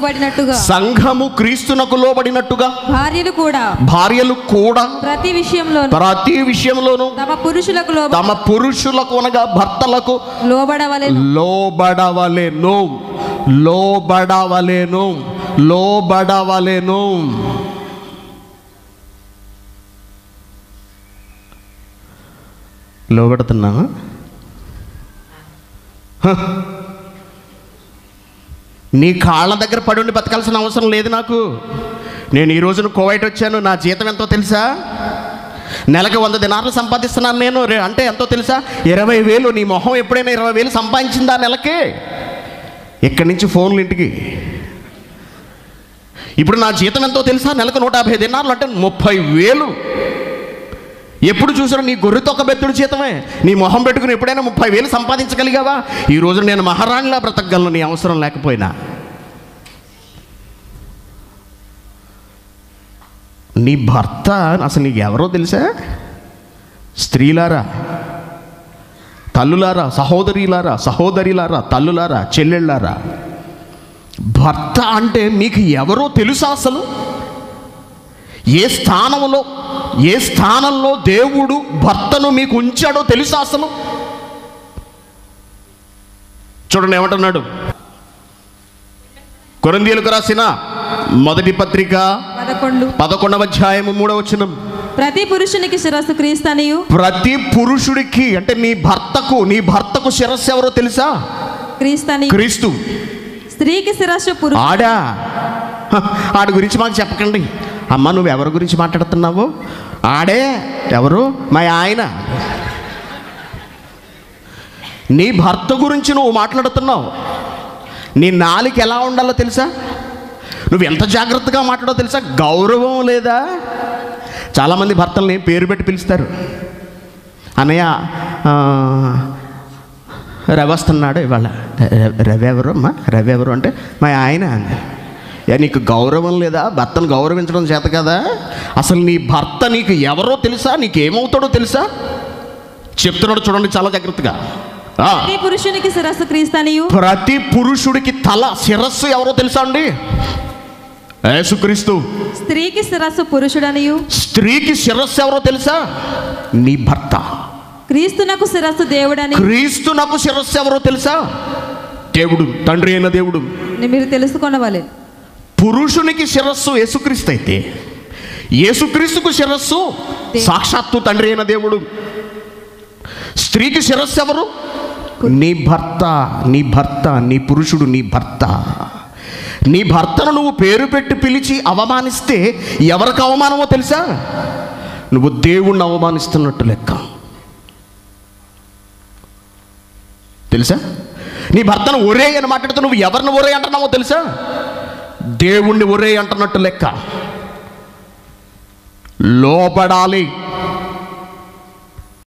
లోబడినట్టుగా సంఘము క్రీస్తునకు లోబడినట్టుగా భార్యలు కూడా భార్యలు కూడా ప్రతి విషయంలో ప్రతి విషయంలోనూ తమ పురుషులకు లోబ తమ పురుషులకు అనగా భర్తలకు లోబడవలెను లోబడవలెను లోబడవలెను లోబడవలెను లోబడుతున్నావా హ. నీ కాళ్ళ దగ్గర పడి ఉండి బతకాల్సిన అవసరం లేదు నాకు నేను ఈ రోజున కోవైట్ వచ్చాను నా జీతం ఎంతో తెలుసా నెలకు వంద దినార్లు సంపాదిస్తున్నాను నేను రే- అంటే ఎంతో తెలుసా ఇరవై వేలు నీ మొహం ఎప్పుడైనా ఇరవై వేలు సంపాదించిందా నెలకి ఇక్కడి నుంచి ఫోన్లు ఇంటికి ఇప్పుడు నా జీతం ఎంతో తెలుసా నెలకు నూట యాభై దినార్లు అంటే ముప్పై వేలు ఎప్పుడు చూసినా నీ గొర్రె తొక్క బెత్తుడు జీతమే నీ మొహం పెట్టుకుని ఎప్పుడైనా ముప్పై వేలు సంపాదించగలిగావా ఈ రోజు నేను మహారాణిలా బ్రతకగలను నీ అవసరం లేకపోయినా నీ భర్త అసలు నీకు ఎవరో తెలుసా స్త్రీలారా తల్లులారా సహోదరిలారా సహోదరిలారా తల్లులారా చెల్లెళ్ళారా భర్త అంటే మీకు ఎవరో తెలుసా అసలు ఏ స్థానంలో ఏ స్థానంలో దేవుడు భర్తను మీకు ఉంచాడో తెలుసా అసలు చూడండి ఏమంటున్నాడు కొరందీలకు రాసిన మొదటి పత్రిక పదకొండు పదకొండవ అధ్యాయము మూడవ వచనం ప్రతి పురుషునికి శిరస్సు క్రీస్తనియు ప్రతి పురుషుడికి అంటే నీ భర్తకు నీ భర్తకు శిరస్సు ఎవరో తెలుసా క్రీస్తని క్రీస్తు స్త్రీకి శిరస్సు పురుషు ఆడా హ, ఆడి గురించి మాకు చెప్పకండి అమ్మ నువ్వు ఎవరి గురించి మాట్లాడుతున్నావు ఆడే ఎవరు మా ఆయన నీ భర్త గురించి నువ్వు మాట్లాడుతున్నావు నీ నాలుక ఎలా ఉండాలో తెలుసా నువ్వు ఎంత జాగ్రత్తగా మాట్లాడో తెలుసా గౌరవం లేదా చాలామంది భర్తల్ని పేరు పెట్టి పిలుస్తారు అన్నయ్య ఆ, రవి వస్తున్నాడు ఇవాళ "ర- రవి ఎవరు అమ్మా రవి ఎవరు అంటే మా ఆయన అంది "ఏ, నీకు గౌరవం లేదా భర్తను గౌరవించడం చేత కదా అసలు నీ భర్త నీకు ఎవరో తెలుసా నీకు ఏమవుతాడో తెలుసా చెప్తున్నాడు చూడండి చాలా జాగ్రత్తగా ఆ, ప్రతి పురుషునికి శిరస్సు క్రీస్తనియు ప్రతి పురుషుడికి తల శిరస్సు ఎవరో తెలుసా అండి యేసుక్రీస్తు స్త్రీకి శిరస్సు పురుషుడనియు స్త్రీకి శిరస్సు ఎవరో తెలుసా నీ భర్త క్రీస్తునకు శిరస్సు దేవుడని క్రీస్తు నాకు శిరస్సు ఎవరో తెలుసా దేవుడు తండ్రి అయిన దేవుడు మీరు తెలుసుకొనవలే పురుషునికి శిరస్సు యేసుక్రీస్తు అయితే యేసుక్రీస్తుకు శిరస్సు సాక్షాత్తు తండ్రి అయిన దేవుడు స్త్రీకి శిరస్సు ఎవరు నీ భర్త నీ భర్త నీ పురుషుడు నీ భర్త నీ భర్తను నువ్వు పేరు పెట్టి పిలిచి అవమానిస్తే ఎవరికి అవమానమో తెలుసా నువ్వు దేవుణ్ణి అవమానిస్తున్నట్టు లెక్క తెలుసా నీ భర్తను ఒరే అని మాట్లాడితే నువ్వు ఎవరిని ఒరే అంటున్నావో తెలుసా దేవుణ్ణి ఒరే అంటున్నట్టు లెక్క లోబడాలి